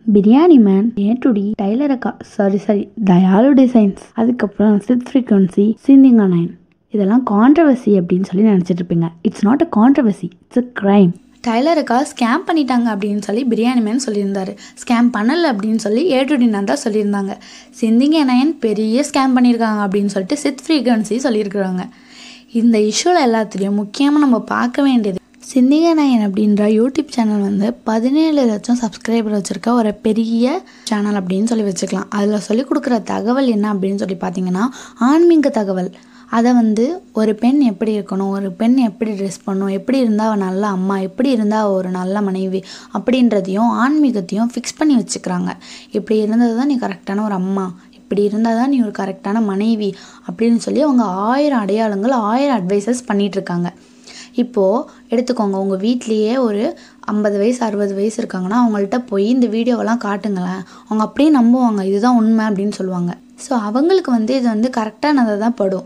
biryani man ஏட்டுடி tailor அக்கா sorry sorry Dayalu designs அதுக்கப்புறம் சித் ஃப்ரீக்வன்சி சிந்திங்கா நைன் இதெல்லாம் கான்ட்ரவர்சி அப்படின்னு சொல்லி நினச்சிட்டு இருப்பீங்க it's not a controversy it's a crime டைலருக்கா ஸ்கேம் பண்ணிட்டாங்க அப்படின்னு சொல்லி பிரியாணி மேன் சொல்லியிருந்தாரு ஸ்கேம் பண்ணலை அப்படின்னு சொல்லி ஏட்டுடி நந்தா சொல்லியிருந்தாங்க சிந்திங்க நயன் பெரிய ஸ்கேம் பண்ணியிருக்காங்க அப்படின்னு சொல்லிட்டு சித் ஃப்ரீக்வன்சி சொல்லியிருக்கிறாங்க இந்த இஷ்யூவில் எல்லாத்துலேயும் முக்கியமாக நம்ம பார்க்க வேண்டியது சிந்திக நாயன் அப்படின்ற யூடியூப் சேனல் வந்து பதினேழு லட்சம் சப்ஸ்கிரைபர் வச்சுருக்க ஒரு பெரிய சேனல் அப்படின்னு சொல்லி வச்சுக்கலாம் அதில் சொல்லி கொடுக்குற தகவல் என்ன அப்படின்னு சொல்லி பார்த்தீங்கன்னா ஆன்மீக தகவல் அதை வந்து ஒரு பெண் எப்படி இருக்கணும் ஒரு பெண் எப்படி ட்ரெஸ் பண்ணணும் எப்படி இருந்தால் அவள் நல்ல அம்மா எப்படி இருந்தால் அவள் ஒரு நல்ல மனைவி அப்படின்றதையும் ஆன்மீகத்தையும் ஃபிக்ஸ் பண்ணி வச்சுக்கிறாங்க இப்படி இருந்தது தான் நீ கரெக்டான ஒரு அம்மா இப்படி இருந்தால் தான் நீ ஒரு கரெக்டான மனைவி அப்படின்னு சொல்லி அவங்க ஆயிரம் அடையாளங்கள் ஆயிரம் அட்வைசஸ் பண்ணிகிட்ருக்காங்க இப்போது எடுத்துக்கோங்க உங்கள் வீட்லேயே ஒரு ஐம்பது வயசு அறுபது வயசு இருக்காங்கன்னா அவங்கள்ட்ட போய் இந்த வீடியோவெல்லாம் காட்டுங்களேன் அவங்க அப்படியே நம்புவாங்க இதுதான் உண்மை அப்படின்னு சொல்லுவாங்க ஸோ அவங்களுக்கு வந்து இது வந்து கரெக்டானதாக தான் படும்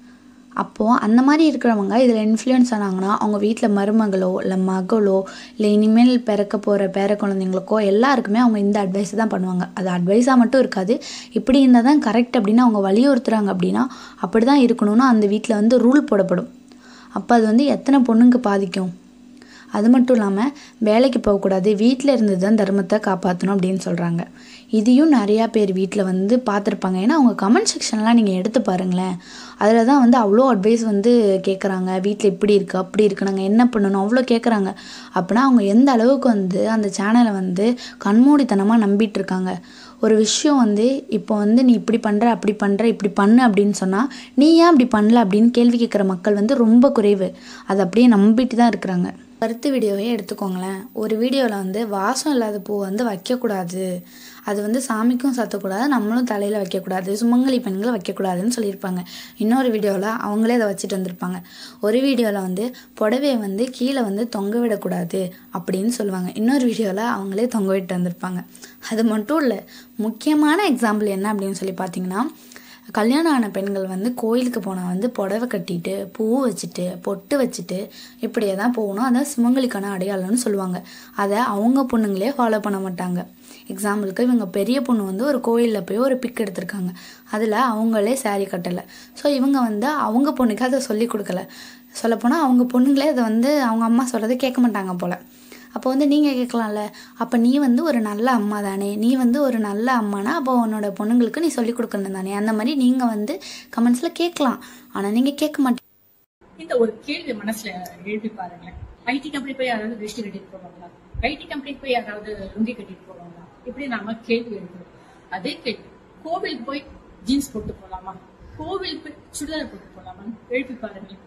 அப்போது அந்த மாதிரி இருக்கிறவங்க இதில் இன்ஃப்ளூயன்ஸ் ஆனாங்கன்னா அவங்க வீட்டில் மருமகளோ இல்லை மகளோ இல்லை இனிமேல் பிறக்க போகிற பேர குழந்தைங்களுக்கோ எல்லாருக்குமே அவங்க இந்த அட்வைஸ் தான் பண்ணுவாங்க அது அட்வைஸாக மட்டும் இருக்காது இப்படி இருந்தால் தான் கரெக்ட் அப்படின்னு அவங்க வலியுறுத்துறாங்க அப்படின்னா அப்படி தான் இருக்கணும்னு அந்த வீட்டில் வந்து ரூல் போடப்படும் அப்போ அது வந்து எத்தனை பொண்ணுங்க பாதிக்கும் அது மட்டும் இல்லாமல் வேலைக்கு போகக்கூடாது வீட்டில் இருந்து தான் தர்மத்தை காப்பாற்றணும் அப்படின்னு சொல்கிறாங்க இதையும் நிறையா பேர் வீட்டில் வந்து பார்த்துருப்பாங்க ஏன்னா அவங்க கமெண்ட் செக்ஷன்லாம் நீங்கள் எடுத்து பாருங்களேன் அதில் தான் வந்து அவ்வளோ அட்வைஸ் வந்து கேட்குறாங்க வீட்டில் இப்படி இருக்குது அப்படி இருக்குது நாங்கள் என்ன பண்ணணும் அவ்வளோ கேட்குறாங்க அப்படின்னா அவங்க எந்த அளவுக்கு வந்து அந்த சேனலை வந்து கண்மூடித்தனமாக நம்பிட்டு இருக்காங்க ஒரு விஷயம் வந்து இப்போ வந்து நீ இப்படி பண்ணுற அப்படி பண்ணுற இப்படி பண்ணு அப்படின்னு சொன்னால் நீ ஏன் அப்படி பண்ணல அப்படின்னு கேள்வி கேட்குற மக்கள் வந்து ரொம்ப குறைவு அதை அப்படியே நம்பிட்டு தான் இருக்கிறாங்க கருத்து வீடியோவே எடுத்துக்கோங்களேன் ஒரு வீடியோவில் வந்து வாசம் இல்லாத பூ வந்து வைக்கக்கூடாது அது வந்து சாமிக்கும் சத்தக்கூடாது நம்மளும் தலையில் வைக்கக்கூடாது சுமங்கலி பெண்கள் வைக்கக்கூடாதுன்னு சொல்லியிருப்பாங்க இன்னொரு வீடியோவில் அவங்களே அதை வச்சுட்டு வந்திருப்பாங்க ஒரு வீடியோவில் வந்து புடவையை வந்து கீழே வந்து தொங்க விடக்கூடாது அப்படின்னு சொல்லுவாங்க இன்னொரு வீடியோவில் அவங்களே தொங்க விட்டு வந்திருப்பாங்க அது மட்டும் இல்லை முக்கியமான எக்ஸாம்பிள் என்ன அப்படின்னு சொல்லி பார்த்தீங்கன்னா கல்யாணம் ஆன பெண்கள் வந்து கோயிலுக்கு போனால் வந்து புடவை கட்டிட்டு பூ வச்சுட்டு பொட்டு வச்சுட்டு இப்படியே தான் போகணும் அதான் சுமங்கலிக்கான அடையாளம்னு சொல்லுவாங்க அதை அவங்க பொண்ணுங்களே ஃபாலோ பண்ண மாட்டாங்க எக்ஸாம்பிளுக்கு இவங்க பெரிய பொண்ணு வந்து ஒரு கோயிலில் போய் ஒரு பிக் எடுத்திருக்காங்க அதில் அவங்களே saree கட்டலை ஸோ இவங்க வந்து அவங்க பொண்ணுக்கு அதை சொல்லி கொடுக்கல சொல்லப்போனால் அவங்க பொண்ணுங்களே அதை வந்து அவங்க அம்மா சொல்கிறத கேட்க மாட்டாங்க போல் அப்போ வந்து நீங்கள் கேட்கலாம்ல அப்போ நீ வந்து ஒரு நல்ல அம்மா தானே நீ வந்து ஒரு நல்ல அம்மானா அப்போ உன்னோட பொண்ணுங்களுக்கு நீ சொல்லிக் கொடுக்கணும் தானே அந்த மாதிரி நீங்கள் வந்து கமெண்ட்ஸில் கேட்கலாம் ஆனால் நீங்கள் கேட்க மாட்டீங்க இந்த ஒரு கேள்வி மனசுல எழுப்பி பாருங்களேன் ஐடி கம்பெனி போய் யாராவது வேஷ்டி கட்டிட்டு போவாங்களா ஐடி கம்பெனி போய் யாராவது லுங்கி கட்டிட்டு போவாங்களா இப்படி நாம கேள்வி எழுப்புறோம் அதே கேள்வி கோவில் போய் ஜீன்ஸ் போட்டு போலாமா கோவில் போய் சுடிதார் போட்டு போலாமா எழுப்பி பாருங்களேன்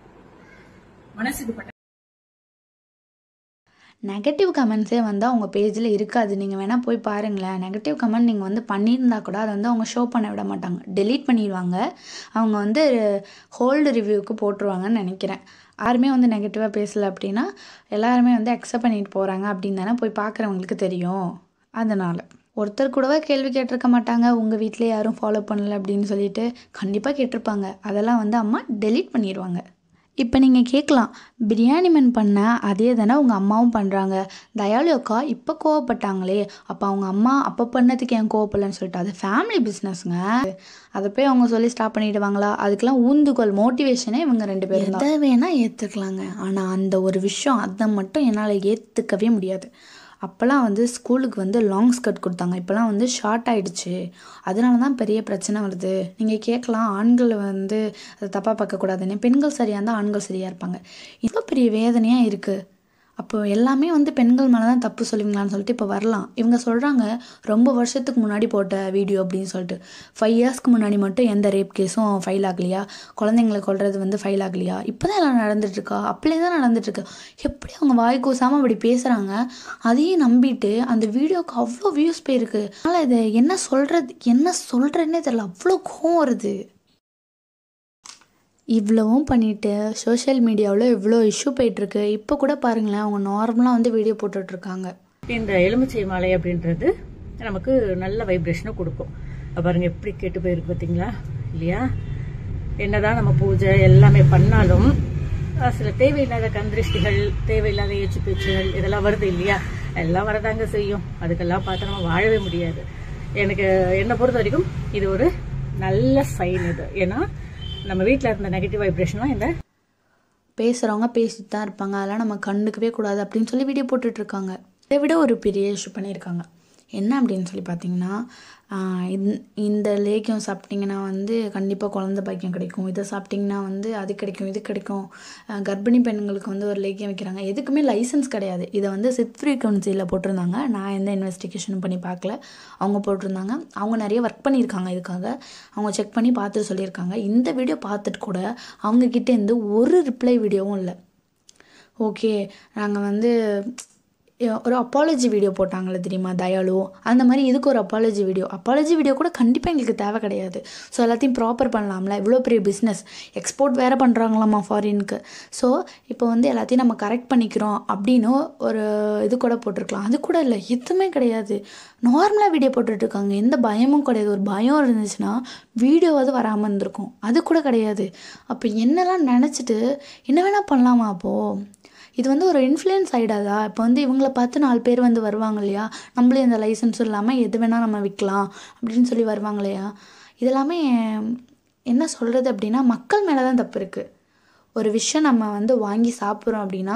மனசுக்கு பட்ட நெகட்டிவ் கமெண்ட்ஸே வந்து அவங்க பேஜில் இருக்காது நீங்கள் வேணால் போய் பாருங்களேன் நெகட்டிவ் கமெண்ட் நீங்கள் வந்து பண்ணியிருந்தா கூட அதை வந்து அவங்க ஷோ பண்ண விட மாட்டாங்க டெலீட் பண்ணிடுவாங்க அவங்க வந்து ஹோல்டு ரிவ்யூக்கு போட்டுருவாங்கன்னு நினைக்கிறேன் யாருமே வந்து நெகட்டிவாக பேசலை அப்படின்னா எல்லாருமே வந்து அக்செப்ட் பண்ணிட்டு போகிறாங்க அப்படின்னு தானே போய் பார்க்குறவங்களுக்கு தெரியும் அதனால் ஒருத்தர் கூடவா கேள்வி கேட்டிருக்க மாட்டாங்க உங்கள் வீட்டில் யாரும் ஃபாலோ பண்ணல அப்படின்னு சொல்லிட்டு கண்டிப்பாக கேட்டிருப்பாங்க அதெல்லாம் வந்து அம்மா டெலீட் பண்ணிடுவாங்க இப்போ நீங்கள் கேட்கலாம் பிரியாணி மன் பண்ண அதே தானே உங்கள் அம்மாவும் பண்ணுறாங்க தயாளு அக்கா இப்போ கோவப்பட்டாங்களே அப்போ அவங்க அம்மா அப்போ பண்ணதுக்கு ஏன் கோவப்படலன்னு சொல்லிட்டு அது ஃபேமிலி பிஸ்னஸ்ங்க அதை போய் அவங்க சொல்லி ஸ்டாப் பண்ணிடுவாங்களா அதுக்கெல்லாம் ஊந்துகோல் மோட்டிவேஷனே இவங்க ரெண்டு பேரும் எதை வேணால் ஏற்றுக்கலாங்க ஆனால் அந்த ஒரு விஷயம் அதை மட்டும் என்னால் ஏற்றுக்கவே முடியாது அப்போல்லாம் வந்து ஸ்கூலுக்கு வந்து லாங் ஸ்கர்ட் கொடுத்தாங்க இப்போலாம் வந்து ஷார்ட் ஆயிடுச்சு அதனால தான் பெரிய பிரச்சனை வருது நீங்கள் கேட்கலாம் ஆண்கள் வந்து அதை தப்பாக பார்க்கக்கூடாதுன்னு பெண்கள் சரியாக இருந்தால் ஆண்கள் சரியாக இருப்பாங்க இவ்வளோ பெரிய வேதனையாக இருக்குது அப்போ எல்லாமே வந்து பெண்கள் மேலே தான் தப்பு சொல்லுவீங்களான்னு சொல்லிட்டு இப்போ வரலாம் இவங்க சொல்கிறாங்க ரொம்ப வருஷத்துக்கு முன்னாடி போட்ட வீடியோ அப்படின்னு சொல்லிட்டு ஃபைவ் இயர்ஸ்க்கு முன்னாடி மட்டும் எந்த ரேப் கேஸும் ஃபைல் ஆகலையா குழந்தைங்களை கொல்றது வந்து ஃபைல் ஆகலையா இப்போ தான் எல்லாம் நடந்துட்டுருக்கா அப்படியே தான் நடந்துட்டுருக்கு எப்படி அவங்க வாய் கூசாமல் அப்படி பேசுகிறாங்க அதையும் நம்பிட்டு அந்த வீடியோவுக்கு அவ்வளோ வியூஸ் போயிருக்கு அதனால் இதை என்ன சொல்கிறது என்ன சொல்கிறேன்னே தெரியல அவ்வளோ கோவம் வருது இவ்வளவும் பண்ணிட்டு சோஷியல் மீடியாவில் இவ்வளோ இஷ்யூ போயிட்டுருக்கு இப்போ கூட பாருங்களேன் அவங்க நார்மலாக வந்து வீடியோ போட்டுட்ருக்காங்க இந்த எலுமிச்சை மாலை அப்படின்றது நமக்கு நல்ல வைப்ரேஷனை கொடுக்கும் அப்ப பாருங்க எப்படி கெட்டு போயிருக்கு பார்த்தீங்களா இல்லையா என்னதான் நம்ம பூஜை எல்லாமே பண்ணாலும் அஹ், சில தேவையில்லாத கந்திருஷ்டிகள் தேவையில்லாத ஏச்சு பேச்சுகள் இதெல்லாம் வருது இல்லையா எல்லாம் வரதாங்க செய்யும் அதுக்கெல்லாம் பார்த்து நம்ம வாழவே முடியாது எனக்கு என்னை பொறுத்த வரைக்கும் இது ஒரு நல்ல சைன் இது ஏன்னா நம்ம வீட்டில் இருந்த நெகட்டிவ் வைப்ரேஷன்லாம் இந்த பேசுகிறவங்க பேசிட்டு தான் இருப்பாங்க அதெல்லாம் நம்ம கண்டுக்கவே கூடாது அப்படின்னு சொல்லி வீடியோ போட்டுட்ருக்காங்க இதை விட ஒரு பெரிய இஷ்யூ பண்ணியிருக்காங்க என்ன அப்படின்னு சொல்லி பார்த்தீங்கன்னா ஆஹ் இந்த- இந்த லேக்கியம் சாப்பிட்டிங்கன்னா வந்து கண்டிப்பாக குழந்தை பாக்கியம் கிடைக்கும் இதை சாப்பிட்டிங்கன்னா வந்து அது கிடைக்கும் இது கிடைக்கும் ஆஹ் கர்ப்பிணி பெண்களுக்கு வந்து ஒரு லேக்கியம் வைக்கிறாங்க எதுக்குமே லைசன்ஸ் கிடையாது இதை வந்து சித் ஃப்ரீக்வன்சியில் போட்டிருந்தாங்க நான் எந்த இன்வெஸ்டிகேஷனும் பண்ணி பார்க்கல அவங்க போட்டிருந்தாங்க அவங்க நிறைய ஒர்க் பண்ணியிருக்காங்க இதுக்காக அவங்க செக் பண்ணி பார்த்துட்டு சொல்லியிருக்காங்க இந்த வீடியோ பார்த்துட்டு கூட அவங்க கிட்ட இருந்து ஒரு ரிப்ளை வீடியோவும் இல்லை ஓகே நாங்கள் வந்து எ- ஒரு அப்பாலஜி வீடியோ போட்டாங்களே தெரியுமா தயாளு அந்த மாதிரி இதுக்கு ஒரு அப்பாலஜி வீடியோ அப்பாலஜி வீடியோ கூட கண்டிப்பாக எங்களுக்கு தேவை கிடையாது ஸோ எல்லாத்தையும் ப்ராப்பர் பண்ணலாம்ல இவ்வளோ பெரிய பிஸ்னஸ் எக்ஸ்போர்ட் வேறு பண்ணுறாங்களாமா ஃபாரினுக்கு ஸோ இப்போ வந்து எல்லாத்தையும் நம்ம கரெக்ட் பண்ணிக்கிறோம் அப்படின்னு ஒரு இது கூட போட்டிருக்கலாம் அது கூட இல்லை எதுவுமே கிடையாது நார்மலாக வீடியோ போட்டுட்ருக்காங்க எந்த பயமும் கிடையாது ஒரு பயம் இருந்துச்சுன்னா வீடியோவாவது வராமல் இருந்திருக்கும் அது கூட கிடையாது அப்போ என்னெல்லாம் நினச்சிட்டு என்ன வேணால் பண்ணலாமா அப்போது இது வந்து ஒரு இன்ஃப்ளூயன்ஸ் ஆகிடாதா இப்போ வந்து இவங்கள பார்த்து நாலு பேர் வந்து வருவாங்க இல்லையா நம்மளே இந்த லைசன்ஸும் இல்லாமல் எது வேணால் நம்ம விற்கலாம் அப்படின்னு சொல்லி வருவாங்க இல்லையா இதெல்லாமே என்ன சொல்கிறது அப்படின்னா மக்கள் மேலே தான் தப்பு இருக்குது ஒரு விஷயம் நம்ம வந்து வாங்கி சாப்பிட்றோம் அப்படின்னா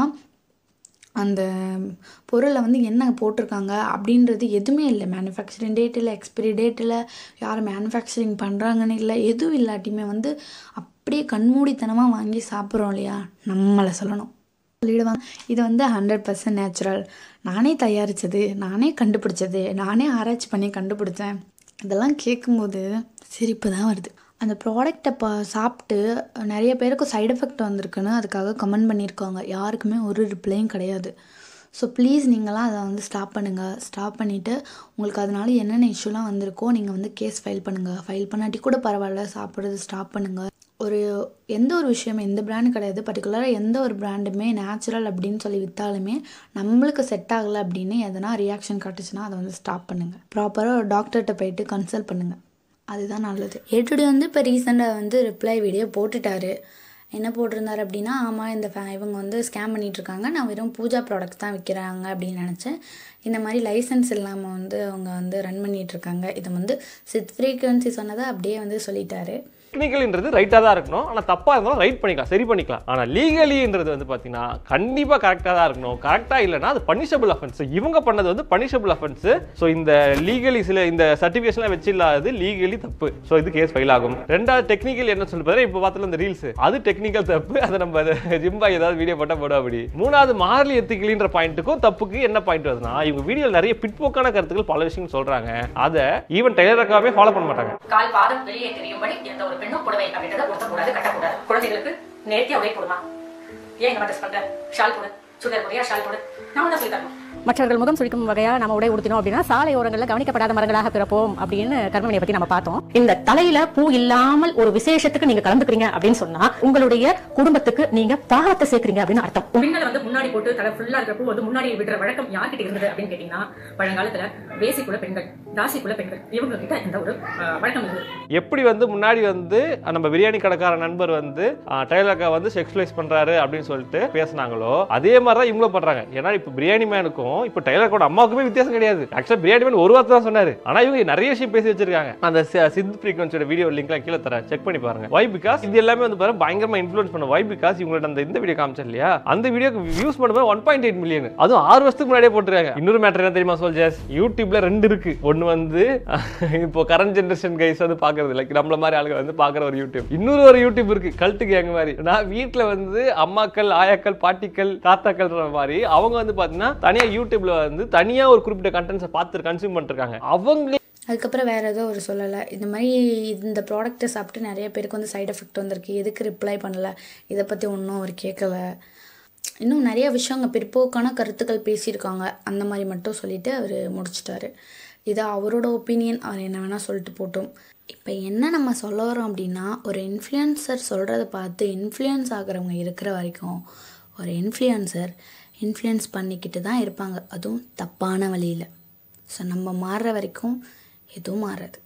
அந்த பொருளை வந்து என்ன போட்டிருக்காங்க அப்படின்றது எதுவுமே இல்லை மேனுஃபேக்சரிங் டேட் இல்லை எக்ஸ்பிரி டேட் இல்லை யார் மேனுஃபேக்சரிங் பண்ணுறாங்கன்னு இல்லை எதுவும் இல்லாட்டியுமே வந்து அப்படியே கண்மூடித்தனமாக வாங்கி சாப்பிட்றோம் இல்லையா நம்மளை சொல்லணும் சொல்லிடுவாங்க இது வந்து ஹண்ட்ரட் பர்சன்ட் நேச்சுரல் நானே தயாரித்தது நானே கண்டுபிடிச்சது நானே ஆராய்ச்சி பண்ணி கண்டுபிடிச்சேன் இதெல்லாம் கேட்கும்போது சிரிப்பு தான் வருது அந்த ப்ராடக்டை பா சாப்பிட்டு நிறைய பேருக்கு சைடு எஃபெக்ட் வந்திருக்குன்னு அதுக்காக கமெண்ட் பண்ணியிருக்காங்க யாருக்குமே ஒரு ரிப்ளையும் கிடையாது ஸோ ப்ளீஸ் நீங்களாம் அதை வந்து ஸ்டாப் பண்ணுங்கள் ஸ்டாப் பண்ணிவிட்டு உங்களுக்கு அதனால என்னென்ன இஷ்யூலாம் வந்திருக்கோ நீங்கள் வந்து கேஸ் ஃபைல் பண்ணுங்கள் ஃபைல் பண்ணாட்டி கூட பரவாயில்ல சாப்பிட்றது ஸ்டாப் பண்ணுங்கள் ஒரு எந்த ஒரு விஷயம் எந்த பிராண்டு கிடையாது பர்டிகுலராக எந்த ஒரு பிராண்டுமே நேச்சுரல் அப்படின்னு சொல்லி விற்றாலுமே நம்மளுக்கு செட் ஆகலை அப்படின்னு எதனா ரியாக்ஷன் காட்டுச்சுன்னா அதை வந்து ஸ்டாப் பண்ணுங்கள் ப்ராப்பராக ஒரு டாக்டர்கிட்ட போயிட்டு கன்சல்ட் பண்ணுங்கள் அதுதான் நல்லது ஏட்டுடி வந்து இப்போ ரீசெண்டாக வந்து ரிப்ளை வீடியோ போட்டுட்டாரு என்ன போட்டிருந்தாரு அப்படின்னா ஆமாம் இந்த ஃபே இவங்க வந்து ஸ்கேம் பண்ணிகிட்ருக்காங்க நான் வெறும் பூஜா ப்ராடக்ட்ஸ் தான் விற்கிறாங்க அப்படின்னு நினச்சேன் இந்த மாதிரி லைசன்ஸ் இல்லாமல் வந்து அவங்க வந்து ரன் பண்ணிகிட்ருக்காங்க இதை வந்து சித் ஃப்ரீக்வன்சி சொன்னதை அப்படியே வந்து சொல்லிட்டாரு டெக்னிக்கல்ன்றது ரைட்டாக தான் இருக்கணும் ஆனால் தப்பாக இருந்தாலும் ரைட் பண்ணிக்கலாம் சரி பண்ணிக்கலாம் ஆனால் லீகலின்றது வந்து பார்த்தீங்கன்னா கண்டிப்பாக கரெக்டாக தான் இருக்கணும் கரெக்டாக இல்லைன்னா அது பனிஷபிள் அஃபென்ஸ் இவங்க பண்ணது வந்து பனிஷபிள் அஃபென்ஸ் ஸோ இந்த லீகலி சில இந்த சர்டிஃபிகேஷன்லாம் வச்சு இல்லாதது லீகலி தப்பு ஸோ இது கேஸ் ஃபைல் ஆகும் ரெண்டாவது டெக்னிக்கல் என்ன சொல்லி பார்த்தா இப்போ பார்த்தல இந்த ரீல்ஸ் அது டெக்னிக்கல் தப்பு அதை நம்ம ஜிம்பா ஏதாவது வீடியோ போட்டால் போட அப்படி மூணாவது மாரலி எத்திக்கலின்ற பாயிண்ட்டுக்கும் தப்புக்கு என்ன பாயிண்ட் வருதுன்னா இவங்க வீடியோவில் நிறைய பிற்போக்கான கருத்துக்கள் பல விஷயங்கள் சொல்றாங்க அதை ஈவன் டெய்லருக்காகவே ஃபாலோ பண்ண மாட்டாங்க கால் பாதம் வெளியே தெரியும்படி எந்த ஒரு பெண்ணும் புடவை அப்படின்றத உடுத்தக்கூடாது கட்டக்கூடாது குழந்தைகளுக்கு நேர்த்தியா உடை போடலாம் ஏன் எங்க ட்ரெஸ் பண்ற ஷால் போடு சுடிதார் போடியா ஷால் போடு நான் தான் சொல்லி தரணும் மற்றவர்கள் முகம் சுழிக்கும் வகையா நம்ம உடை உடுத்தினோம் அப்படின்னா சாலை ஓரங்களில் கவனிக்கப்படாத மரங்களாக பிறப்போம் அப்படின்னு கர்மவினை பத்தி நம்ம பார்த்தோம் இந்த தலையில பூ இல்லாமல் ஒரு விசேஷத்துக்கு நீங்க கலந்துக்கிறீங்க அப்படின்னு சொன்னா உங்களுடைய குடும்பத்துக்கு நீங்க பாவத்தை சேர்க்கறீங்க அப்படின்னு அர்த்தம் பெண்களை வந்து முன்னாடி போட்டு தலை ஃபுல்லா இருக்கிற பூ வந்து முன்னாடி விடுற வழக்கம் யார்கிட்ட இருந்தது அப்படின்னு கேட்டீங்கன்னா பழங்காலத்துல பேசிக்குள்ள பெண்கள் தாசிக்குள்ள பெண்கள் இவங்க கிட்ட இந்த ஒரு அஹ், வழக்கம் இருந்தது எப்படி வந்து முன்னாடி வந்து நம்ம பிரியாணி கடைக்கார நண்பர் வந்து டெய்லர்க்கா வந்து செக்ஷுவலைஸ் பண்றாரு அப்படின்னு சொல்லிட்டு பேசுனாங்களோ அதே மாதிரி தான் இவங்களும் பண்றாங்க ஏன்னா இப்போ பிரியாணி மேனுக்கும் இப்போ டெய்லர்க்கோட அம்மாவுக்குமே வித்தியாசம் கிடையாது ஆக்சுவலா பிரியாணி மேன் ஒரு வார்த்தை தான் சொன்னாரு ஆனா இவங்க நிறைய விஷயம் பேசி வச்சிருக்காங்க அந்த சி- சித் ஃப்ரீக்வன்சியோட வீடியோ லிங்க்லாம் கீழே தரேன் செக் பண்ணி பாருங்க வை பிகாஸ் இது எல்லாமே வந்து பாருங்க பயங்கரமா இன்ஃப்ளூயன்ஸ் பண்ண வை பிகாஸ் இவங்களோட அந்த இந்த வீடியோ காமிச்சேன் இல்லையா அந்த வீடியோக்கு வியூஸ் பண்ணும்போது ஒன் பாயிண்ட் எயிட் மில்லியன் அதுவும் ஆறு வருஷத்துக்கு முன்னாடியே போட்டுருக்காங்க இன்னொரு மேட்டர் என்ன தெரியுமா சோல்ஜர்ஸ் யூடியூப்ல ரெண்டு இருக்கு ஒன்னு வந்து இப்போ கரண்ட் ஜென்ரேஷன் கைஸ் வந்து பாக்குறது லைக் நம்மள மாதிரி ஆளுங்க வந்து பாக்குற ஒரு யூடியூப் இன்னொரு ஒரு யூடியூப் இருக்கு கல்ட்டு கேங் மாதிரி நான் வீட்ல வந்து அம்மாக்கள் ஆயாக்கள் பாட்டிக்கள் தாத்தாக்கள்ன்ற மாதிரி அவங்க வந்து பாத்தீங்கன்னா தனியா யூடியூப்ல வந்து தனியா ஒரு குறிப்பிட்ட கண்டென்ட்ஸை பார்த்து கன்சியூம் பண்ணிருக்காங்க அவங்க அதுக்கப்புறம் வேறு ஏதோ ஒரு சொல்லலை இந்த மாதிரி இந்த ப்ராடக்ட்டை சாப்பிட்டு நிறைய பேருக்கு வந்து சைடு எஃபெக்ட் வந்திருக்கு எதுக்கு ரிப்ளை பண்ணல இதை பற்றி ஒன்றும் அவர் கேட்கல இன்னும் நிறைய விஷயங்க பிற்போக்கான கருத்துக்கள் பேசியிருக்காங்க அந்த மாதிரி மட்டும் சொல்லிட்டு அவர் முடிச்சிட்டாரு இது அவரோட ஒப்பீனியன் அவர் என்ன வேணால் சொல்லிட்டு போட்டோம் இப்போ என்ன நம்ம சொல்ல வரோம் அப்படின்னா ஒரு இன்ஃப்ளூயன்சர் சொல்கிறத பார்த்து இன்ஃப்ளூயன்ஸ் ஆகிறவங்க இருக்கிற வரைக்கும் ஒரு இன்ஃப்ளூயன்சர் இன்ஃப்ளூயன்ஸ் பண்ணிக்கிட்டு தான் இருப்பாங்க அதுவும் தப்பான வழியில் ஸோ நம்ம மாறுற வரைக்கும் எதுவும் மாறாது